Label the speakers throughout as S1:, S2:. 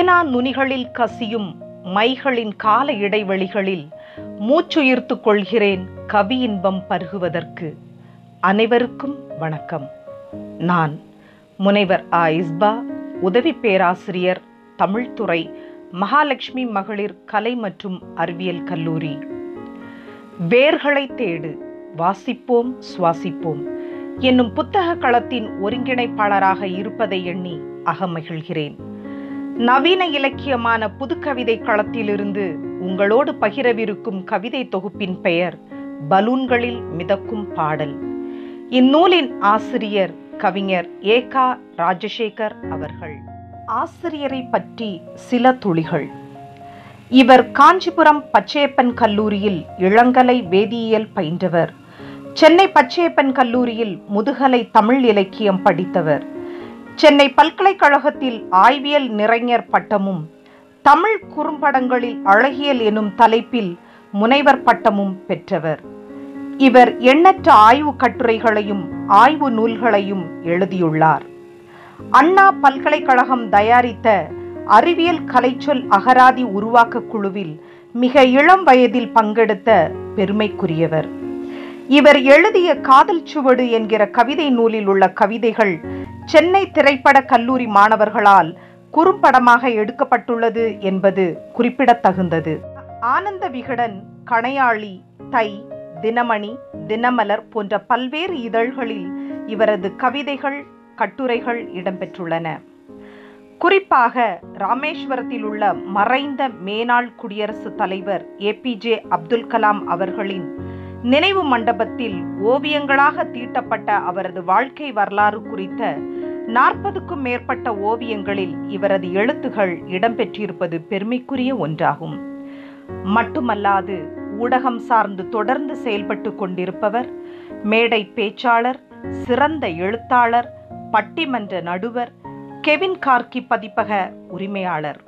S1: பேனா நுனிகளில் கசியும் மைகளின் கால இடைவெளிகளில் மூச்சுயிர்த்துக் கொள்கிறேன் கவி இன்பம் பருகுவதற்கு அனைவருக்கும் வணக்கம் நான் முனைவர் ஆ இஸ்பா உதவி பேராசிரியர் தமிழ்துறை மகாலட்சுமி மகளிர் கலை மற்றும் அறிவியல் கல்லூரி வேர்களை தேடு வாசிப்போம் சுவாசிப்போம் என்னும் புத்தக களத்தின் ஒருங்கிணைப்பாளராக இருப்பதை எண்ணி அகமகிழ்கிறேன் நவீன இலக்கியமான புதுக்கவிதை களத்திலிருந்து உங்களோடு பகிரவிருக்கும் கவிதை தொகுப்பின் பெயர் பலூன்களில் மிதக்கும் பாடல் இந்நூலின் ஆசிரியர் கவிஞர் ஏகா ராஜசேகர் அவர்கள் ஆசிரியரை பற்றி சில துளிகள் இவர் காஞ்சிபுரம் பச்சையப்பன் கல்லூரியில் இளங்கலை வேதியியல் பயின்றவர் சென்னை பச்சையப்பன் கல்லூரியில் முதுகலை தமிழ் இலக்கியம் படித்தவர் சென்னை பல்கலைக்கழகத்தில் ஆய்வியல் நிறைஞர் பட்டமும் தமிழ் குறும்படங்களில் அழகியல் எனும் தலைப்பில் முனைவர் பட்டமும் பெற்றவர் இவர் எண்ணற்ற ஆய்வு கட்டுரைகளையும் ஆய்வு நூல்களையும் எழுதியுள்ளார் அண்ணா பல்கலைக்கழகம் தயாரித்த அறிவியல் கலைச்சொல் அகராதி உருவாக்க குழுவில் மிக இளம் வயதில் பங்கெடுத்த பெருமைக்குரியவர் இவர் எழுதிய காதல் சுவடு என்கிற கவிதை நூலில் உள்ள கவிதைகள் சென்னை திரைப்பட கல்லூரி மாணவர்களால் குறும்படமாக எடுக்கப்பட்டுள்ளது என்பது குறிப்பிடத்தகுந்தது ஆனந்த விகடன் கணையாளி தை தினமணி தினமலர் போன்ற பல்வேறு இதழ்களில் இவரது கவிதைகள் கட்டுரைகள் இடம்பெற்றுள்ளன குறிப்பாக ராமேஸ்வரத்தில் உள்ள மறைந்த மேனாள் குடியரசுத் தலைவர் ஏபிஜே அப்துல் கலாம் அவர்களின் நினைவு மண்டபத்தில் ஓவியங்களாக தீட்டப்பட்ட அவரது வாழ்க்கை வரலாறு குறித்த நாற்பதுக்கும் மேற்பட்ட ஓவியங்களில் இவரது எழுத்துகள் இடம்பெற்றிருப்பது பெருமைக்குரிய ஒன்றாகும் மட்டுமல்லாது ஊடகம் சார்ந்து தொடர்ந்து செயல்பட்டு கொண்டிருப்பவர் மேடை பேச்சாளர் சிறந்த எழுத்தாளர் பட்டிமன்ற நடுவர் கெவின் கார்கி பதிப்பக உரிமையாளர்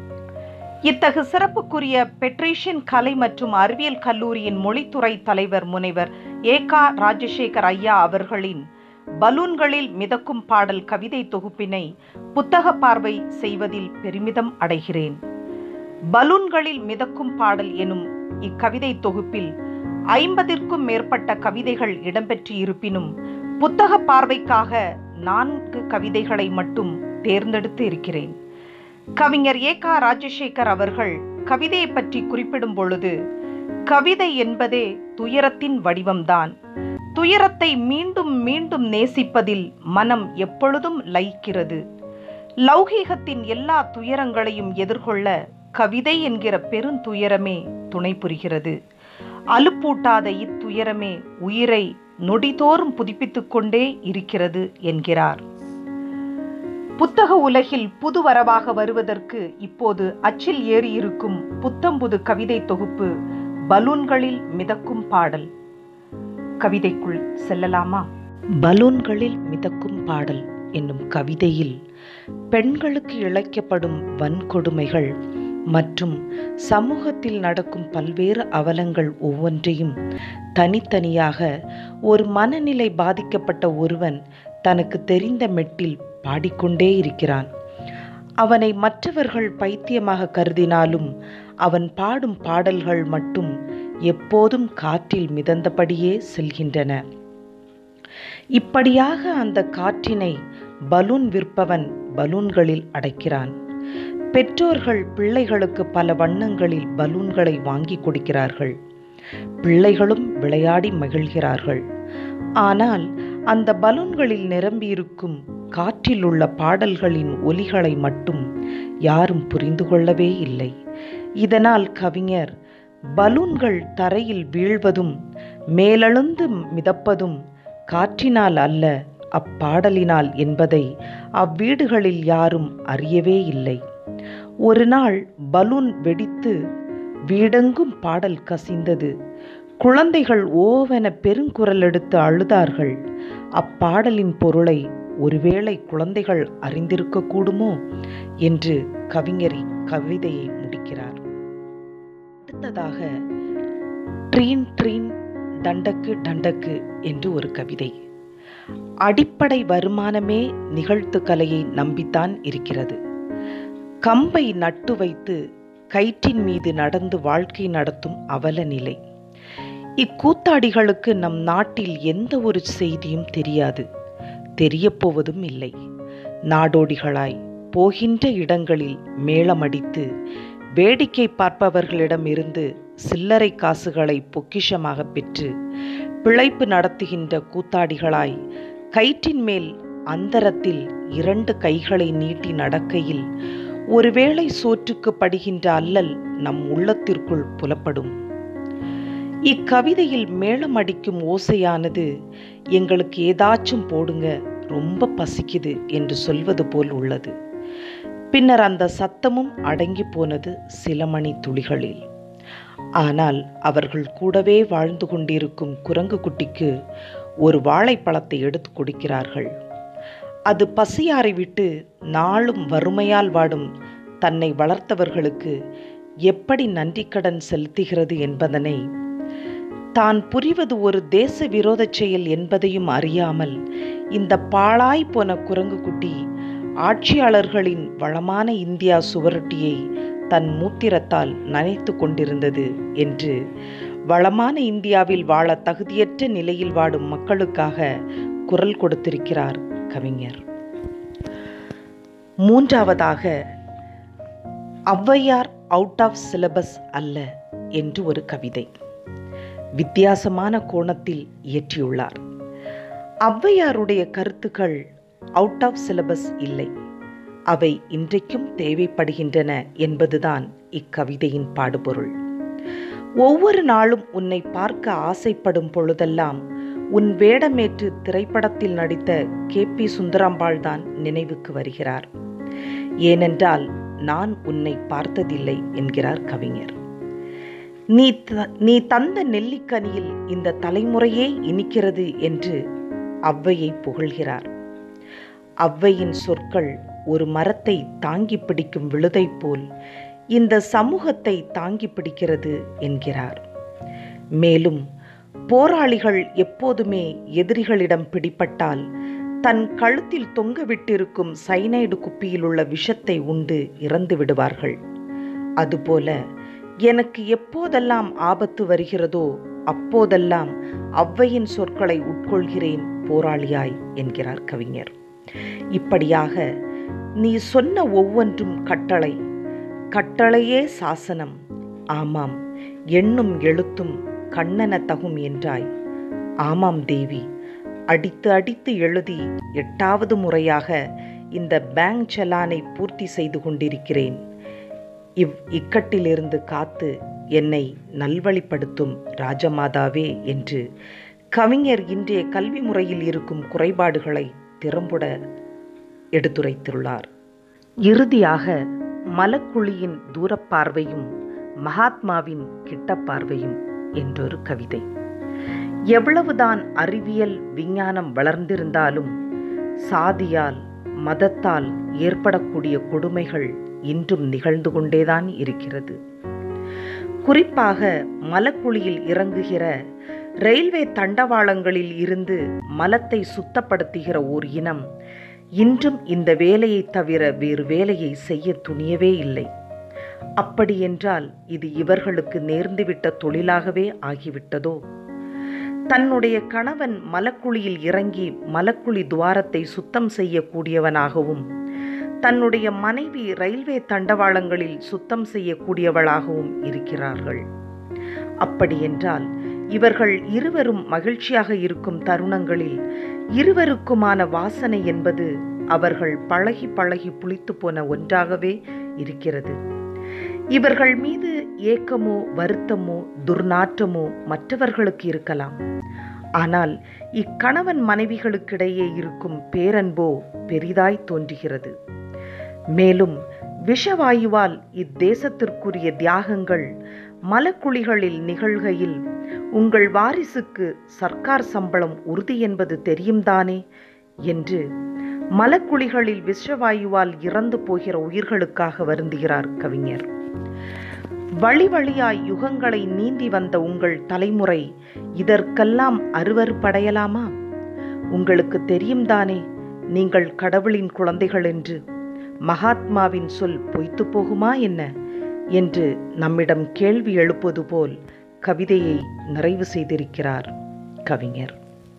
S1: இத்தகு சிறப்புக்குரிய பெட்ரீஷியன் கலை மற்றும் அறிவியல் கல்லூரியின் மொழித்துறை தலைவர் முனைவர் ஏகா ராஜசேகர் ஐயா அவர்களின் பலூன்களில் மிதக்கும் பாடல் கவிதை தொகுப்பினை புத்தக பார்வை செய்வதில் பெருமிதம் அடைகிறேன் பலூன்களில் மிதக்கும் பாடல் எனும் இக்கவிதை தொகுப்பில் ஐம்பதிற்கும் மேற்பட்ட கவிதைகள் இடம்பெற்று இருப்பினும் புத்தக பார்வைக்காக நான்கு கவிதைகளை மட்டும் தேர்ந்தெடுத்து இருக்கிறேன் கவிஞர் ஏகா ராஜசேகர் அவர்கள் கவிதையை பற்றி குறிப்பிடும் பொழுது கவிதை என்பதே துயரத்தின் வடிவம்தான் துயரத்தை மீண்டும் மீண்டும் நேசிப்பதில் மனம் எப்பொழுதும் லயிக்கிறது லௌகீகத்தின் எல்லா துயரங்களையும் எதிர்கொள்ள கவிதை என்கிற பெருந்துயரமே துணை புரிகிறது அலுப்பூட்டாத இத்துயரமே உயிரை நொடிதோறும் புதுப்பித்துக் கொண்டே இருக்கிறது என்கிறார் புத்தக உலகில் புது வரவாக வருவதற்கு இப்போது அச்சில் ஏறியிருக்கும் புத்தம்புது கவிதை தொகுப்பு பலூன்களில் மிதக்கும் பாடல் கவிதைக்குள் செல்லலாமா பலூன்களில் மிதக்கும் பாடல் என்னும் கவிதையில் பெண்களுக்கு இழைக்கப்படும் வன்கொடுமைகள் மற்றும் சமூகத்தில் நடக்கும் பல்வேறு அவலங்கள் ஒவ்வொன்றையும் தனித்தனியாக ஒரு மனநிலை பாதிக்கப்பட்ட ஒருவன் தனக்கு தெரிந்த மெட்டில் பாடிக்கொண்டே இருக்கிறான் அவனை மற்றவர்கள் பைத்தியமாக கருதினாலும் அவன் பாடும் பாடல்கள் மட்டும் எப்போதும் காற்றில் மிதந்தபடியே செல்கின்றன இப்படியாக அந்த காற்றினை பலூன் விற்பவன் பலூன்களில் அடைக்கிறான் பெற்றோர்கள் பிள்ளைகளுக்கு பல வண்ணங்களில் பலூன்களை வாங்கி கொடுக்கிறார்கள் பிள்ளைகளும் விளையாடி மகிழ்கிறார்கள் ஆனால் அந்த பலூன்களில் நிரம்பியிருக்கும் காற்றில் உள்ள பாடல்களின் ஒலிகளை மட்டும் யாரும் புரிந்து கொள்ளவே இல்லை இதனால் கவிஞர் பலூன்கள் தரையில் வீழ்வதும் மேலெழுந்து மிதப்பதும் காற்றினால் அல்ல அப்பாடலினால் என்பதை அவ்வீடுகளில் யாரும் அறியவே இல்லை ஒரு நாள் பலூன் வெடித்து வீடெங்கும் பாடல் கசிந்தது குழந்தைகள் ஓவென பெருங்குரல் எடுத்து அழுதார்கள் அப்பாடலின் பொருளை ஒருவேளை குழந்தைகள் அறிந்திருக்க கூடுமோ என்று கவிஞர் கவிதையை முடிக்கிறார் அடுத்ததாக ட்ரீன் ட்ரீன் தண்டக்கு தண்டக்கு என்று ஒரு கவிதை அடிப்படை வருமானமே நிகழ்த்து கலையை நம்பித்தான் இருக்கிறது கம்பை நட்டு வைத்து கயிற்றின் மீது நடந்து வாழ்க்கை நடத்தும் அவல நிலை இக்கூத்தாடிகளுக்கு நம் நாட்டில் எந்த ஒரு செய்தியும் தெரியாது தெரியப்போவதும் இல்லை நாடோடிகளாய் போகின்ற இடங்களில் மேளமடித்து வேடிக்கை பார்ப்பவர்களிடமிருந்து சில்லறை காசுகளை பொக்கிஷமாக பெற்று பிழைப்பு நடத்துகின்ற கூத்தாடிகளாய் கயிற்றின் மேல் அந்தரத்தில் இரண்டு கைகளை நீட்டி நடக்கையில் ஒருவேளை சோற்றுக்கு படுகின்ற அல்லல் நம் உள்ளத்திற்குள் புலப்படும் இக்கவிதையில் மேளம் அடிக்கும் ஓசையானது எங்களுக்கு ஏதாச்சும் போடுங்க ரொம்ப பசிக்குது என்று சொல்வது போல் உள்ளது பின்னர் அந்த சத்தமும் அடங்கி போனது சில மணி துளிகளில் ஆனால் அவர்கள் கூடவே வாழ்ந்து கொண்டிருக்கும் குரங்கு குட்டிக்கு ஒரு வாழைப்பழத்தை எடுத்து கொடுக்கிறார்கள் அது பசியாறை விட்டு நாளும் வறுமையால் வாடும் தன்னை வளர்த்தவர்களுக்கு எப்படி நன்றிக்கடன் செலுத்துகிறது என்பதனை தான் புரிவது ஒரு தேச விரோத செயல் என்பதையும் அறியாமல் இந்த பாழாய் போன குரங்கு குட்டி ஆட்சியாளர்களின் வளமான இந்தியா சுவரொட்டியை தன் மூத்திரத்தால் நனைத்து கொண்டிருந்தது என்று வளமான இந்தியாவில் வாழ தகுதியற்ற நிலையில் வாடும் மக்களுக்காக குரல் கொடுத்திருக்கிறார் கவிஞர் மூன்றாவதாக ஔவையார் அவுட் ஆஃப் சிலபஸ் அல்ல என்று ஒரு கவிதை வித்தியாசமான கோணத்தில் இயற்றியுள்ளார் ஔவையாருடைய கருத்துக்கள் அவுட் ஆஃப் சிலபஸ் இல்லை அவை இன்றைக்கும் தேவைப்படுகின்றன என்பதுதான் இக்கவிதையின் பாடுபொருள் ஒவ்வொரு நாளும் உன்னை பார்க்க ஆசைப்படும் பொழுதெல்லாம் உன் வேடமேற்று திரைப்படத்தில் நடித்த கே பி சுந்தராம்பாள் தான் நினைவுக்கு வருகிறார் ஏனென்றால் நான் உன்னை பார்த்ததில்லை என்கிறார் கவிஞர் நீ த- நீ தந்த நெல்லிக்கனியில் இந்த தலைமுறையே இனிக்கிறது என்று ஔவையை புகழ்கிறார் ஔவையின் சொற்கள் ஒரு மரத்தை தாங்கி பிடிக்கும் விழுதை போல் இந்த சமூகத்தை தாங்கி பிடிக்கிறது என்கிறார் மேலும் போராளிகள் எப்போதுமே எதிரிகளிடம் பிடிபட்டால் தன் கழுத்தில் தொங்கவிட்டிருக்கும் சைனைடு குப்பியில் உள்ள விஷத்தை உண்டு இறந்து விடுவார்கள் அதுபோல எனக்கு எப்போதெல்லாம் ஆபத்து வருகிறதோ அப்போதெல்லாம் ஔவையின் சொற்களை உட்கொள்கிறேன் போராளியாய் என்கிறார் கவிஞர் இப்படியாக நீ சொன்ன ஒவ்வொன்றும் கட்டளை கட்டளையே சாசனம் ஆமாம் எண்ணும் எழுத்தும் கண்ணன தகும் என்றாய் ஆமாம் தேவி அடித்து அடித்து எழுதி எட்டாவது முறையாக இந்த பேங்க் செலானை பூர்த்தி செய்து கொண்டிருக்கிறேன் இவ் இக்கட்டிலிருந்து காத்து என்னை நல்வழிப்படுத்தும் ராஜமாதாவே என்று கவிஞர் இன்றைய கல்வி முறையில் இருக்கும் குறைபாடுகளை திறம்பட எடுத்துரைத்துள்ளார் இறுதியாக மலக்குழியின் தூரப்பார்வையும் மகாத்மாவின் கிட்டப்பார்வையும் என்றொரு கவிதை எவ்வளவுதான் அறிவியல் விஞ்ஞானம் வளர்ந்திருந்தாலும் சாதியால் மதத்தால் ஏற்படக்கூடிய கொடுமைகள் இன்றும் நிகழ்ந்து கொண்டேதான் இருக்கிறது குறிப்பாக மலக்குழியில் இறங்குகிற ரயில்வே தண்டவாளங்களில் இருந்து மலத்தை சுத்தப்படுத்துகிற ஓர் இனம் இன்றும் இந்த வேலையை தவிர வேறு வேலையை செய்ய துணியவே இல்லை அப்படியென்றால் இது இவர்களுக்கு நேர்ந்துவிட்ட தொழிலாகவே ஆகிவிட்டதோ தன்னுடைய கணவன் மலக்குழியில் இறங்கி மலக்குழி துவாரத்தை சுத்தம் செய்யக்கூடியவனாகவும் தன்னுடைய மனைவி ரயில்வே தண்டவாளங்களில் சுத்தம் செய்யக்கூடியவளாகவும் இருக்கிறார்கள் அப்படியென்றால் இவர்கள் இருவரும் மகிழ்ச்சியாக இருக்கும் தருணங்களில் இருவருக்குமான வாசனை என்பது அவர்கள் பழகி பழகி புளித்து போன ஒன்றாகவே இருக்கிறது இவர்கள் மீது ஏக்கமோ வருத்தமோ துர்நாற்றமோ மற்றவர்களுக்கு இருக்கலாம் ஆனால் இக்கணவன் மனைவிகளுக்கிடையே இருக்கும் பேரன்போ பெரிதாய் தோன்றுகிறது மேலும் விஷவாயுவால் இத்தேசத்திற்குரிய தியாகங்கள் மலக்குழிகளில் நிகழ்கையில் உங்கள் வாரிசுக்கு சர்க்கார் சம்பளம் உறுதி என்பது தெரியும் தானே என்று மலக்குழிகளில் விஷவாயுவால் இறந்து போகிற உயிர்களுக்காக வருந்துகிறார் கவிஞர் வழி வழியாய் யுகங்களை நீந்தி வந்த உங்கள் தலைமுறை இதற்கெல்லாம் அருவருப்படையலாமா உங்களுக்கு தெரியும் தானே நீங்கள் கடவுளின் குழந்தைகள் என்று மகாத்மாவின் சொல் பொய்த்து போகுமா என்ன என்று நம்மிடம் கேள்வி எழுப்புவது போல் கவிதையை நிறைவு செய்திருக்கிறார் கவிஞர்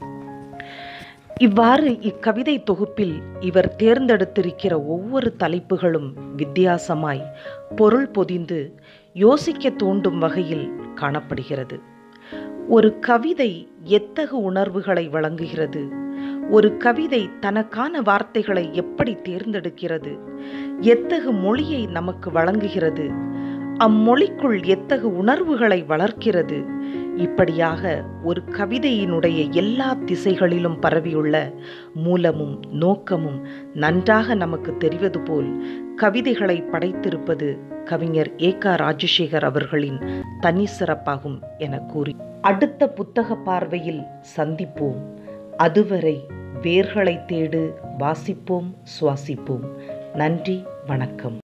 S1: இவ்வாறு இக்கவிதை தொகுப்பில் இவர் தேர்ந்தெடுத்திருக்கிற ஒவ்வொரு தலைப்புகளும் வித்தியாசமாய் பொருள் பொதிந்து யோசிக்க தூண்டும் வகையில் காணப்படுகிறது ஒரு கவிதை எத்தகு உணர்வுகளை வழங்குகிறது ஒரு கவிதை தனக்கான வார்த்தைகளை எப்படி தேர்ந்தெடுக்கிறது எத்தகு மொழியை நமக்கு வழங்குகிறது அம்மொழிக்குள் எத்தகு உணர்வுகளை வளர்க்கிறது இப்படியாக ஒரு கவிதையினுடைய எல்லா திசைகளிலும் பரவியுள்ள மூலமும் நோக்கமும் நன்றாக நமக்கு தெரிவது போல் கவிதைகளை படைத்திருப்பது கவிஞர் ஏகா ராஜசேகர் அவர்களின் தனி சிறப்பாகும் என கூறி அடுத்த புத்தக பார்வையில் சந்திப்போம் அதுவரை வேர்களை தேடு வாசிப்போம் சுவாசிப்போம் நன்றி வணக்கம்